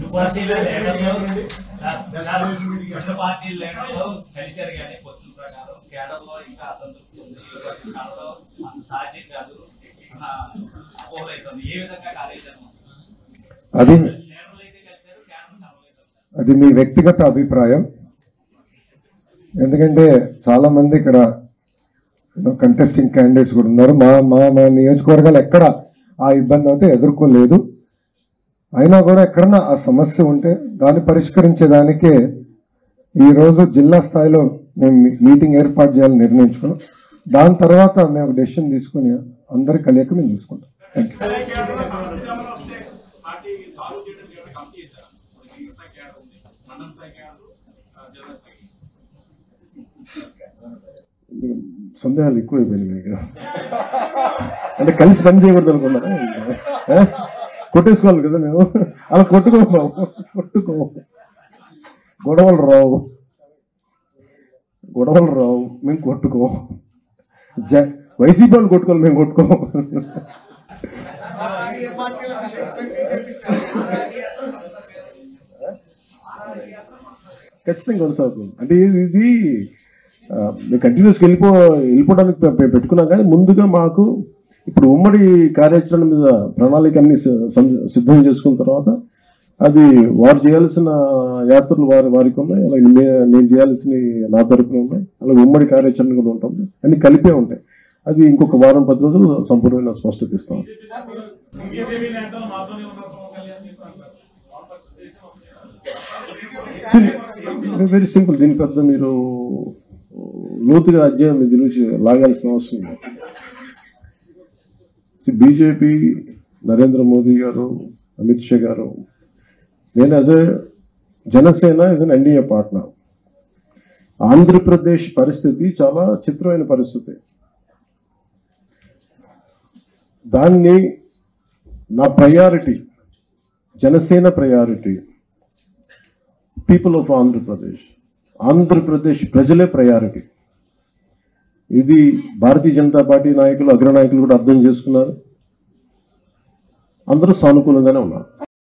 పార్టీల లీడర్లు రెండు పార్టీల లీడర్లు కలిశారు కానీ పొత్తుల ప్రకారం కేడర్లో ఇంకా అసంతృప్తి ఉంది ఈ కాలంలో అంత సాధ్యం కాదు ఆ, అపోహలైతుంది ఏ విధంగా కార్యాచరణ అది లీడర్లు అయితే కలిశారు కేడర్ కలవలేదు అది మీ వ్యక్తిగత అభిప్రాయం ఎందుకంటే చాలా మంది ఇక్కడ కంటెస్టింగ్ క్యాండిడేట్స్ కూడా ఉన్నారు మా మా మా నియోజకవర్గాలు ఎక్కడ ఆ ఇబ్బంది అయితే ఎదుర్కోలేదు అయినా కూడా ఎక్కడన్నా ఆ సమస్య ఉంటే దాన్ని పరిష్కరించేదానికే ఈ రోజు జిల్లా స్థాయిలో మేము మీ- మీటింగ్ ఏర్పాటు చేయాలని నిర్ణయించుకున్నాం దాని తర్వాత మేము డెసిషన్ తీసుకుని అందరి కలియక మేము చూసుకుంటాం థ్యాంక్ యూ పార్టీ చాలు చేయడం ఏమైనా కంపెనీ చేశారా ఇప్పుడు కింద స్థాయి క్యాడర్ ఉంది మండల స్థాయి క్యాడర్ జిల్లా స్థాయి సందేహాలు ఎక్కువైపోయినాయి మీకు అంటే కలిసి పని చేయకూడదు అనుకున్నారా ఏ? కొట్టేసుకోవాలి కదా మేము అలా కొట్టుకో బాబు, కొట్టుకో గొడవలు రావు గొడవలు రావు మేము కొట్టుకో జ వైసీపీ వాళ్ళు కొట్టుకోవాలి మేము కొట్టుకో ఖచ్చితంగా కొనసాగుతుంది అంటే ఇది ఇది ఆ, మేము కంటిన్యూస్ వెళ్ళిపో వెళ్ళిపోవడానికి పె- పె- పెట్టుకున్నాం కానీ ముందుగా మాకు ఇప్పుడు ఉమ్మడి కార్యాచరణ మీద ప్రణాళిక అన్ని సి- సం- సిద్ధం చేసుకున్న తర్వాత అది వారు చేయాల్సిన యాత్రలు వారి వారికి ఉన్నాయి అలాగే నే- నేను చేయాల్సిన నా తరపున ఉన్నాయి అలాగే ఉమ్మడి కార్యాచరణ కూడా ఉంటుంది అన్ని కలిపే ఉంటాయి అది ఇంకొక వారం పది రోజులు సంపూర్ణమైన స్పష్టత ఇస్తాం బీజేపీ నేతలు మాతోనే ఉన్నారు పవన్ కళ్యాణ్ మీకు అంటారు వాళ్ళ పరిస్థితి ఏంటో వెరీ సింపుల్ దీని పెద్ద మీరు లోతుగా అధ్యాయం దీని నుంచి లాగాల్సిన అవసరం లేదు బీజేపీ నరేంద్ర మోదీ గారు అమిత్ షా గారు నేను as a Janasena as an NDA partner Andhra Pradesh పరిస్థితి చాలా చిత్రమైన పరిస్థితి దాన్ని నా priority Janasena priority people of Andhra Pradesh Andhra Pradesh ప్రజలే ప్రయారిటీ ఇది భారతీయ జనతా పార్టీ నాయకులు అగ్రనాయకులు కూడా అర్థం చేసుకున్నారు అందరూ సానుకూలంగానే ఉన్నారు